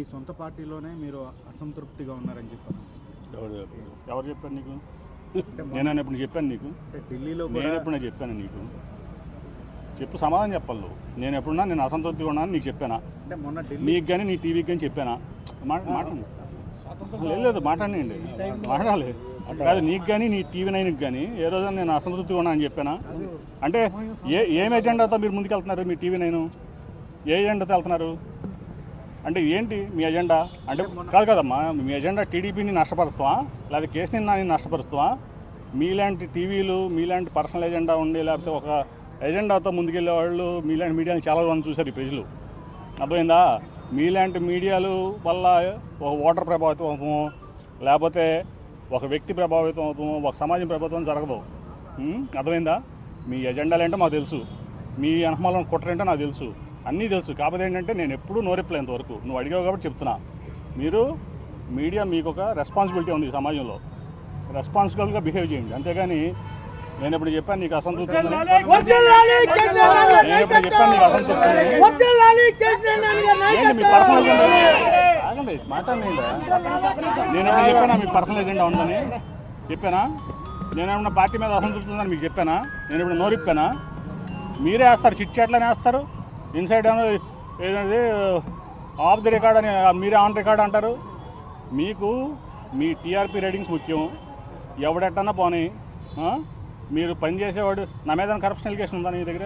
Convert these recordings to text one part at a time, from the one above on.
మీ సొంత పార్టీలోనే మీరు అసంతృప్తిగా ఉన్నారని చెప్పారు ఎవరు చెప్పారు? ఎవరు చెప్పారు నీకు అంటే మొన్న- నేను ఎప్పుడు చెప్పాను నీకు అంటే ఢిల్లీలో కూడా నేను ఎప్పుడైనా చెప్పాను నీకు చెప్పు సమాధానం చెప్పాలి నువ్వు నేను ఎప్పుడున్నా నేను అసంతృప్తిగా ఉన్నాను నీకు చెప్పానా అంటే మొన్న ఢిల్లీ నీకు కానీ నీ టీవీకి కానీ చెప్పానా మాట మాట్లాడండి లేదు లేదు మాట్లాడండి మాట్లాడాలి కాదు నీకు కానీ నీ టీవీ నైన్కి కానీ ఏ రోజు నేను అసంతృప్తిగా ఉన్నా అని చెప్పానా అంటే ఏ ఏం ఎజెండాతో మీరు ముందుకెళ్తున్నారు మీ టీవీ నైన్ ఏ ఎజెండాతో వెళ్తున్నారు అంటే ఏంటి మీ ఎజెండా అంటే కాదు కదమ్మా మీ ఎజెండా టీడీపీని నష్టపరుస్తావా లేదా కేసీని నాని నష్టపరుస్తావా మీలాంటి టీవీలు మీలాంటి పర్సనల్ ఎజెండా ఉండి లేకపోతే ఒక ఎజెండాతో ముందుకెళ్ళే వాళ్ళు మీలాంటి మీడియాని చాలా మంది చూశారు ఈ ప్రజలు అర్థమైందా మీలాంటి మీడియాలు వల్ల ఒక ఓటర్ ప్రభావితం అవుతాము లేకపోతే ఒక వ్యక్తి ప్రభావితం అవుతాము ఒక సమాజం ప్రభావితం జరగదు ఉం? అర్థమైందా మీ ఎజెండాలు ఏంటో మాకు తెలుసు మీ అనమాలను కుట్రేంటో నాకు తెలుసు అన్నీ తెలుసు కాకపోతే ఏంటంటే నేను ఎప్పుడూ నోరెప్పలేంత వరకు నువ్వు అడిగావు కాబట్టి చెప్తున్నా మీరు మీడియా మీకు ఒక రెస్పాన్సిబిలిటీ ఉంది ఈ సమాజంలో రెస్పాన్సిబుల్గా బిహేవ్ చేయండి అంతేగాని నేను ఇప్పుడు చెప్పాను నీకు అసంతృప్తి ఉందని వర్ధిల్లాలి కేసీఆర్ గారి నేను ఇప్పుడు చెప్పాను నీకు అసంతృప్తి ఉందని వర్ధిల్లాలి కేసీఆర్ గారి ఏంటి మీ పర్సనల్ ఎజెండా ఆగండి మాట్లాడండి నేను ఎప్పుడు చెప్పానా మీ పర్సనల్ ఎజెండా ఉందని చెప్పానా నేను ఏమన్నా పార్టీ మీద అసంతృప్తి ఉందని మీకు చెప్పానా నేను ఇప్పుడు నోరిప్పానా మీరే వేస్తారు చిట్ చాట్లనే వేస్తారు ఇన్సైడ్ ఏమో ఏదంటే ఆఫ్ ది రికార్డ్ అని మీరే ఆన్ రికార్డ్ అంటారు మీకు మీ టీఆర్పీ రేటింగ్స్ ముఖ్యం ఎవడెట్టన్నా పోనీ ఆ? మీరు పని చేసేవాడు నా మీద కరప్షన్ ఎలిగేషన్ ఉందా నీ దగ్గర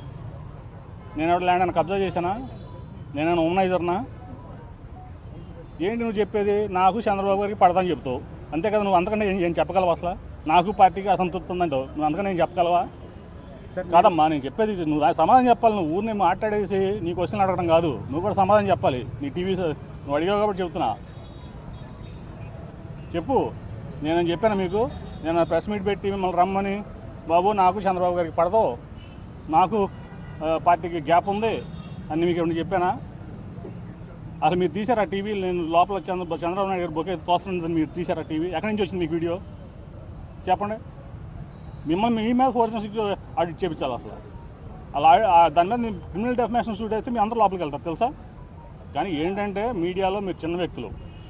నేను ఎవడు ల్యాండ్ అని కబ్జా చేశానా నేనేమైనా ఉమ్నైజర్నా ఏంటి నువ్వు చెప్పేది నాకు చంద్రబాబు గారికి పడదని చెప్తావు అంతే కదా నువ్వు అంతకన్నా ఏం ఏం చెప్పగలవా అసలు నాకు పార్టీకి అసంతృప్తి ఉందంటావు నువ్వు అంతకన్నా ఏం చెప్పగలవా సార్ కాదమ్మా నేను చెప్పేది నువ్వు దానికి సమాధానం చెప్పాలి నువ్వు ఊరిని మాట్లాడేసి నీ క్వశ్చన్ అడగడం కాదు నువ్వు కూడా సమాధానం చెప్పాలి నీ టీవీ స- నువ్వు అడిగావు కాబట్టి చెప్తున్నా చెప్పు నేను చెప్పాను మీకు నేను ప్రెస్ మీట్ పెట్టి మిమ్మల్ని రమ్మని బాబు నాకు చంద్రబాబు గారికి పడదు నాకు ఆ, పార్టీకి గ్యాప్ ఉంది అని మీకు ఏమైనా చెప్పానా అసలు మీరు తీసారా టీవీ నేను లోపల చంద్ర చంద్రబాబు నాయుడు గారు బొకే తోస్తుందని మీరు తీసారా టీవీ ఎక్కడి నుంచి వచ్చింది మీకు వీడియో చెప్పండి మిమ్మల్ని మీ మీద ఫోరెన్సిక్ ఆడిట్ చేయించాలి అసలు అలా ఆ దాని మీద క్రిమినల్ డెఫినేషన్ సూట్ అయితే మీ అందరూ లోపలికి వెళ్తారు తెలుసా కానీ ఏంటంటే మీడియాలో మీరు చిన్న వ్యక్తులు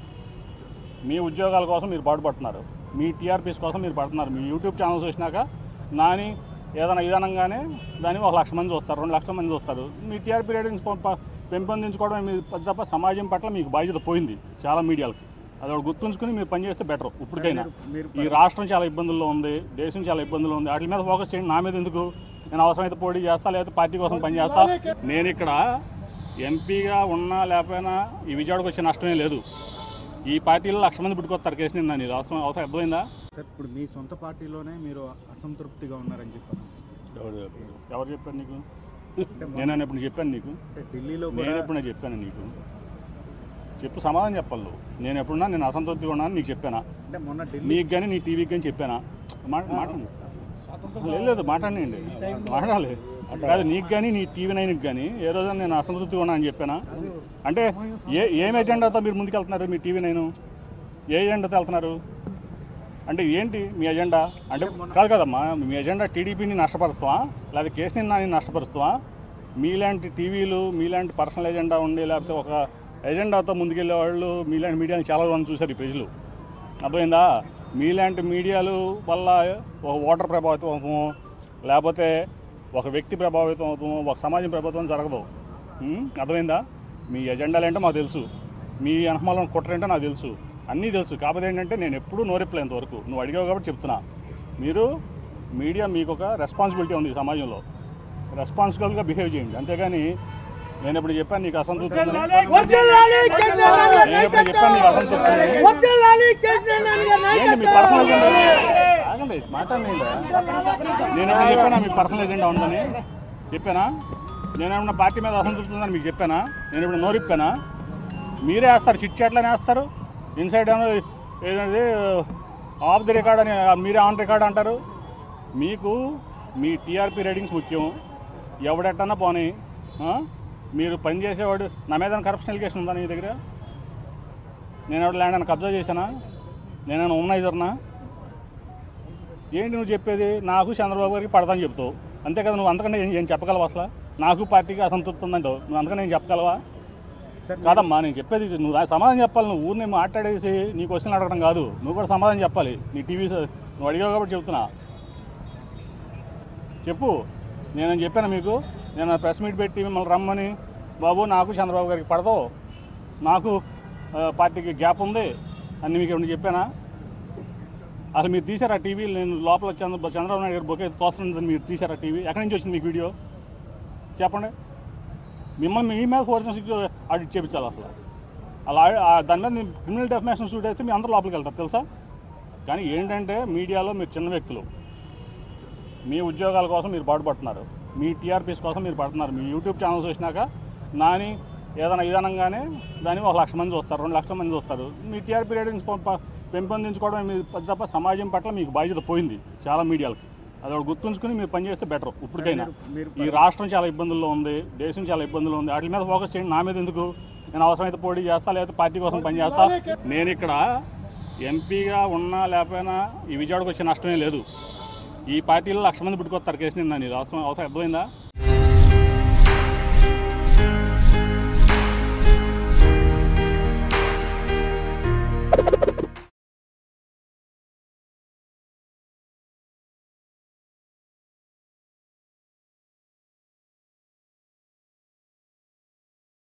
మీ ఉద్యోగాల కోసం మీరు పాటుపడుతున్నారు మీ టీఆర్పీస్ కోసం మీరు పడుతున్నారు మీ యూట్యూబ్ ఛానల్స్ వచ్చినాక నాని ఏదైనా విధానంగానే దాన్ని ఒక లక్ష మంది చూస్తారు రెండు లక్షల మంది చూస్తారు మీ టీఆర్పీ రేటింగ్స్ పంప- పెంపొందించుకోవడం మీ తప్ప సమాజం పట్ల మీకు బాధ్యత పోయింది చాలా మీడియాలకి అది ఒకటి గుర్తుంచుకుని మీరు పనిచేస్తే బెటర్ ఇప్పటికైనా మీరు ఈ రాష్ట్రం చాలా ఇబ్బందుల్లో ఉంది దేశం చాలా ఇబ్బందుల్లో ఉంది వాటి మీద ఫోకస్ చేయండి నా మీద ఎందుకు నేను అవసరమైతే పోటీ చేస్తా లేకపోతే పార్టీ కోసం పని చేస్తా నేను ఇక్కడ ఎంపీగా ఉన్నా లేకపోయినా ఈ విజయవాడకు వచ్చే నష్టమే లేదు ఈ పార్టీలో లక్ష మంది పుట్టుకొస్తారు కేసు నిన్న నీకు అవసరం అవసరం అర్థమైందా సార్ ఇప్పుడు మీ సొంత పార్టీలోనే మీరు అసంతృప్తిగా ఉన్నారని చెప్పారు ఎవరు చెప్పారు ఎవరు చెప్పారు నీకు అంటే మొన్న- నేను ఎప్పుడు చెప్పాను నీకు అంటే ఢిల్లీలో నేను కూడా ఎప్పుడైనా చెప్పాను నీకు చెప్పు సమాధానం చెప్పాలి నువ్వు నేను ఎప్పుడున్నా నేను అసంతృప్తిగా ఉన్నాను నీకు చెప్పానా అంటే మొన్న ఢిల్లీ నీకు కానీ నీ టీవీకి కానీ చెప్పానా మా- మాట్లాడండి లేదు లేదు మాట్లాడండి మాట్లాడాలి కాదు నీకు కానీ నీ టీవీ నైన్కి కానీ ఏ రోజు నేను అసంతృప్తిగా ఉన్నా అని చెప్పానా అంటే ఏ ఏం ఎజెండాతో మీరు ముందుకెళ్తున్నారు మీ టీవీ నైన్ ఏ ఎజెండాతో వెళ్తున్నారు అంటే ఏంటి మీ ఎజెండా అంటే కాదు కదమ్మా మీ ఎజెండా టీడీపీని నష్టపరుస్తావా లేదా కేసీని నాని నష్టపరుస్తావా మీలాంటి టీవీలు మీలాంటి పర్సనల్ ఎజెండా ఉండి లేకపోతే ఒక ఎజెండాతో ముందుకెళ్ళే వాళ్ళు మీలాంటి మీడియాని చాలా మంది చూశారు ఈ ప్రజలు అర్థమైందా మీలాంటి మీడియాలు వల్ల ఒక ఓటర్ ప్రభావితం అవుతాము లేకపోతే ఒక వ్యక్తి ప్రభావితం అవుతాము ఒక సమాజం ప్రభావితం జరగదు ఉం? అర్థమైందా మీ ఎజెండాలు ఏంటో మాకు తెలుసు మీ అనమాలను కుట్రేంటో నాకు తెలుసు అన్నీ తెలుసు కాకపోతే ఏంటంటే నేను ఎప్పుడూ నోరెప్పలేంత వరకు నువ్వు అడిగావు కాబట్టి చెప్తున్నా మీరు మీడియా మీకు ఒక రెస్పాన్సిబిలిటీ ఉంది ఈ సమాజంలో రెస్పాన్సిబుల్గా బిహేవ్ చేయండి అంతేగాని నేను ఇప్పుడు చెప్పాను నీకు అసంతృప్తి ఉందని వర్ధిల్లాలి కేసీఆర్ గారి నేను ఇప్పుడు చెప్పాను నీకు అసంతృప్తి ఉందని వర్ధిల్లాలి కేసీఆర్ గారి ఏంటి మీ పర్సనల్ ఎజెండా ఆగండి మాట్లాడండి నేను ఎప్పుడు చెప్పానా మీ పర్సనల్ ఎజెండా ఉందని చెప్పానా నేను ఏమన్నా పార్టీ మీద అసంతృప్తి ఉందని మీకు చెప్పానా నేను ఇప్పుడు నోరిప్పానా మీరే వేస్తారు చిట్ చాట్లనే వేస్తారు ఇన్సైడ్ ఏమో ఏదంటే ఆఫ్ ది రికార్డ్ అని మీరే ఆన్ రికార్డ్ అంటారు మీకు మీ టీఆర్పీ రేటింగ్స్ ముఖ్యం ఎవడెట్టన్నా పోనీ ఆ? మీరు పని చేసేవాడు నా మీద కరప్షన్ ఎలిగేషన్ ఉందా నీ దగ్గర నేను ఎవడు ల్యాండ్ అని కబ్జా చేశానా నేనేమైనా ఉమ్నైజర్నా ఏంటి నువ్వు చెప్పేది నాకు చంద్రబాబు గారికి పడదని చెప్తావు అంతే కదా నువ్వు అంతకన్నా ఏం ఏం చెప్పగలవా అసలు నాకు పార్టీకి అసంతృప్తి ఉందంటావు నువ్వు అంతకన్నా ఏం చెప్పగలవా సార్, కాదమ్మా నేను చెప్పేది ఇది. నువ్వు దానికి సమాధానం చెప్పాలి నువ్వు ఊరిని మాట్లాడేసి నీ క్వశ్చన్ అడగడం కాదు నువ్వు కూడా సమాధానం చెప్పాలి నీ టీవీ స- నువ్వు అడిగావు కాబట్టి చెప్తున్నా చెప్పు నేను చెప్పాను మీకు నేను ప్రెస్ మీట్ పెట్టి మిమ్మల్ని రమ్మని బాబు నాకు చంద్రబాబు గారికి పడదు నాకు ఆ, పార్టీకి గ్యాప్ ఉంది అని మీకు ఏమైనా చెప్పానా అసలు మీరు తీసారా టీవీ నేను లోపల చంద్ర చంద్రబాబు నాయుడు గారు బొకే తోస్తుందని మీరు తీసారా టీవీ ఎక్కడి నుంచి వచ్చింది మీకు వీడియో చెప్పండి మిమ్మల్ని మీ మీద ఫోర్సెన్స్ ఆడిట్ చేయించాలి అసలు అలా ఆ దాని మీద క్రిమినల్ డెఫినేషన్ సూట్ అయితే మీ అందరూ లోపలికి వెళ్తారు తెలుసా కానీ ఏంటంటే మీడియాలో మీరు చిన్న వ్యక్తులు మీ ఉద్యోగాల కోసం మీరు పాటుపడుతున్నారు మీ టీఆర్పీస్ కోసం మీరు పడుతున్నారు మీ యూట్యూబ్ ఛానల్స్ వచ్చినాక నాని ఏదైనా విధానంగానే దాన్ని ఒక లక్ష మంది చూస్తారు రెండు లక్షల మంది చూస్తారు మీ టీఆర్పీ రేటింగ్స్ ప- ప- పెంపొందించుకోవడం మీ తప్ప సమాజం పట్ల మీకు బాధ్యత పోయింది చాలా మీడియాలకి అది ఒకటి గుర్తుంచుకుని మీరు పనిచేస్తే బెటర్ ఇప్పటికైనా మీరు ఈ రాష్ట్రం చాలా ఇబ్బందుల్లో ఉంది దేశం చాలా ఇబ్బందుల్లో ఉంది వాటి మీద ఫోకస్ చేయండి నా మీద ఎందుకు నేను అవసరమైతే పోటీ చేస్తా లేకపోతే పార్టీ కోసం పని చేస్తా నేను ఇక్కడ ఎంపీగా ఉన్నా లేకపోయినా ఈ విజయవాడకు వచ్చే నష్టమే లేదు ఈ పార్టీలో లక్ష మంది పుట్టుకొస్తారు కేసు నిన్న నీకు అవసరం అవసరం అర్థమైందా